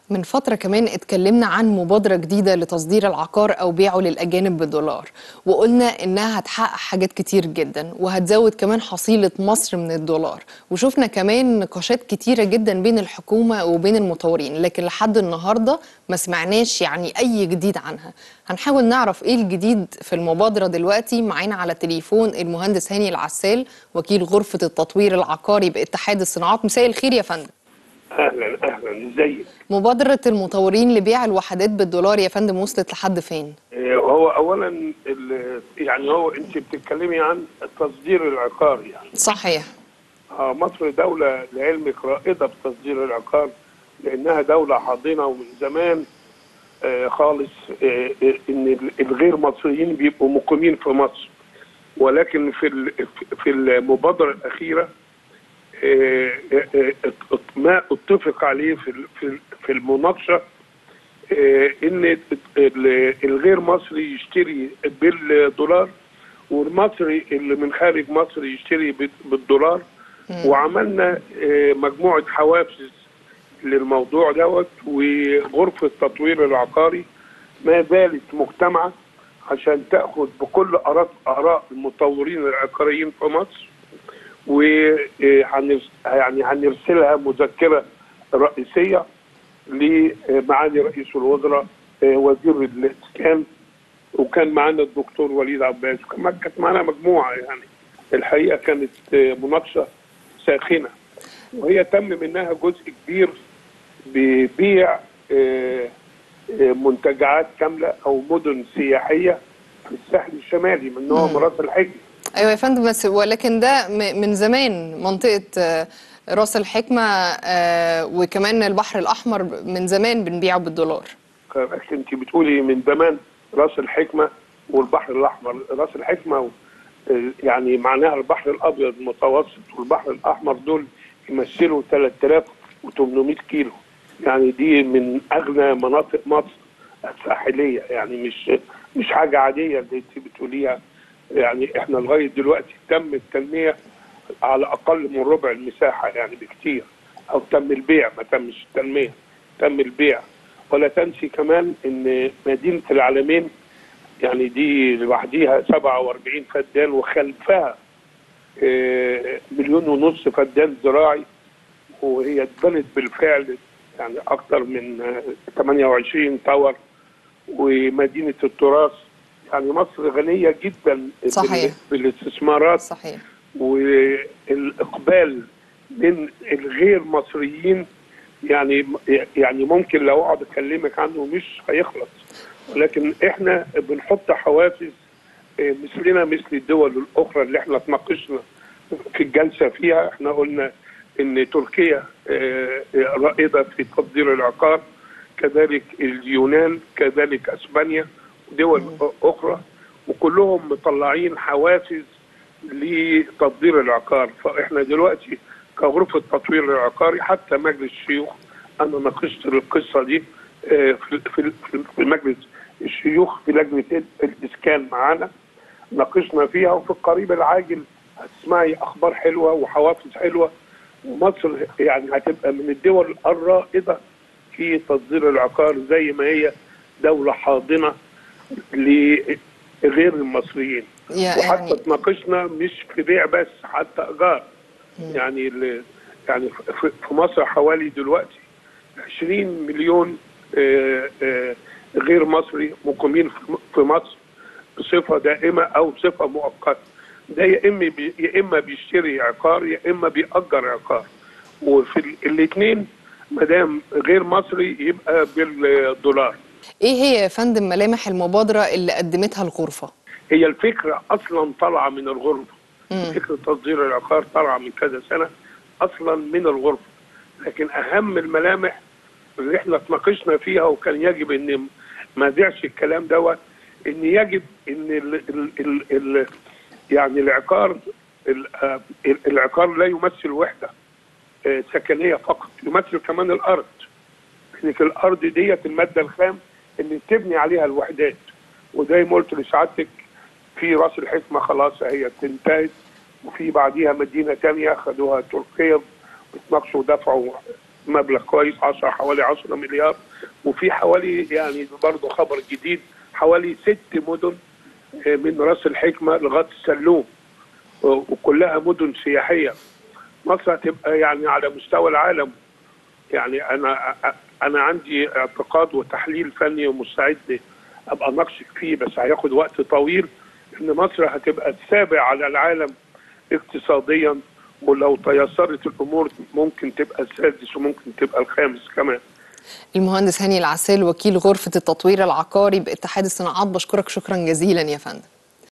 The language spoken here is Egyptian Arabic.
من فترة كمان اتكلمنا عن مبادرة جديدة لتصدير العقار أو بيعه للأجانب بالدولار وقلنا إنها هتحقق حاجات كتير جدا وهتزود كمان حصيلة مصر من الدولار وشفنا كمان نقاشات كتيرة جدا بين الحكومة وبين المطورين لكن لحد النهاردة ما سمعناش يعني أي جديد عنها هنحاول نعرف إيه الجديد في المبادرة دلوقتي معانا على التليفون المهندس هاني العسال وكيل غرفة التطوير العقاري باتحاد الصناعات مساء الخير يا فندم اهلا اهلا ازيك مبادرة المطورين لبيع الوحدات بالدولار يا فندم وصلت لحد فين؟ آه، هو اولا ال- يعني هو انت بتتكلمي عن تصدير العقار يعني صحيح آه، مصر دوله لعلمك رائده بتصدير العقار لانها دوله حاضنه ومن زمان آه، خالص آه، آه، ان ال- الغير مصريين بيبقوا مقيمين في مصر ولكن في ال- في المبادره الاخيره آه، آه، آه، ات- ما اتفق عليه في ال- في ال- في المناقشه آه، ان ال- الغير مصري يشتري بالدولار والمصري اللي من خارج مصر يشتري بال- بالدولار وعملنا آه، مجموعه حوافز للموضوع دوت وغرفه التطوير العقاري ما زالت مجتمعه عشان تاخذ بكل اراء اراء المطورين العقاريين في مصر و آه، يعني هنرسلها مذكره رئيسيه لمعالي رئيس الوزراء آه، وزير الاسكان وكان معانا الدكتور وليد عباس وكمان كانت معانا مجموعه يعني الحقيقه كانت آه، مناقشه ساخنه وهي تم منها جزء كبير ببيع آه، آه، منتجعات كامله او مدن سياحيه في الساحل الشمالي منهم راس الحجر ايوه يا فندم بس ولكن ده م- من زمان منطقه آه، راس الحكمه آه، وكمان البحر الاحمر من زمان بنبيعه بالدولار بس انت بتقولي من زمان راس الحكمه والبحر الاحمر راس الحكمه و- يعني معناها البحر الابيض المتوسط والبحر الاحمر دول يمثلوا 3800 كيلو يعني دي من اغنى مناطق مصر الساحليه يعني مش مش حاجه عاديه اللي انت بتقوليها يعني احنا لغايه دلوقتي تم التنميه على اقل من ربع المساحه يعني بكتير او تم البيع ما تمش التنميه تم البيع ولا تنسي كمان ان مدينه العالمين يعني دي لوحديها 47 فدان وخلفها آه، مليون ونص فدان زراعي وهي اتبنت بالفعل يعني اكثر من آه، 28 طور ومدينه التراث يعني مصر غنيه جدا بال- صحيح. بالاستثمارات صحيح والاقبال من الغير مصريين يعني يعني ممكن لو اقعد اكلمك عنه مش هيخلص ولكن احنا بنحط حوافز آه، مثلنا مثل الدول الاخرى اللي احنا اتناقشنا في الجلسه فيها احنا قلنا ان تركيا آه، آه، رائده في تصدير العقار كذلك اليونان كذلك اسبانيا ودول اخرى وكلهم مطلعين حوافز لتصدير العقار فاحنا دلوقتي كغرفه تطوير العقاري حتى مجلس الشيوخ انا ناقشت القصه دي آه، في في في مجلس الشيوخ في لجنه الاسكان معانا ناقشنا فيها وفي القريب العاجل هتسمعي اخبار حلوه وحوافز حلوه ومصر يعني هتبقى من الدول الرائده في تصدير العقار زي ما هي دوله حاضنه لغير المصريين يا وحتى يعني اتناقشنا مش في بيع بس حتى ايجار يعني ال- يعني في في مصر حوالي دلوقتي 20 مليون آه، آه، غير مصري مقيمين في- في مصر بصفه دائمه او بصفه مؤقته ده يا اما بي يا اما بيشتري عقار يا اما بيأجر عقار وفي الاثنين ما دام غير مصري يبقى بالدولار ايه هي يا فندم ملامح المبادره اللي قدمتها الغرفه هي الفكره اصلا طالعه من الغرفه فكره تصدير العقار طالعه من كذا سنه اصلا من الغرفه لكن اهم الملامح اللي احنا اتناقشنا فيها وكان يجب ان ما ذيعش الكلام دوت ان يجب ان ال ال ال ال يعني العقار ال- آه، العقار لا يمثل وحده آه، سكنيه فقط يمثل كمان الارض لان الارض ديت الماده الخام اللي تبني عليها الوحدات وزي ما قلت لسعادتك في راس الحكمه خلاص هي انتهت وفي بعديها مدينه تانية خدوها تركيا بيتناقشوا ودفعوا مبلغ كويس 10 حوالي 10 مليار وفي حوالي يعني برضه خبر جديد حوالي ست مدن آه، من راس الحكمه لغايه السلوم و- وكلها مدن سياحيه مصر هتبقى يعني على مستوى العالم يعني انا انا عندي اعتقاد وتحليل فني ومستعد ابقى اناقشك فيه بس هياخد وقت طويل ان مصر هتبقى السابع على العالم اقتصاديا ولو تيسرت الامور ممكن تبقى السادس وممكن تبقى الخامس كمان المهندس هاني العسال وكيل غرفة التطوير العقاري باتحاد الصناعات بشكرك شكرا جزيلا يا فندم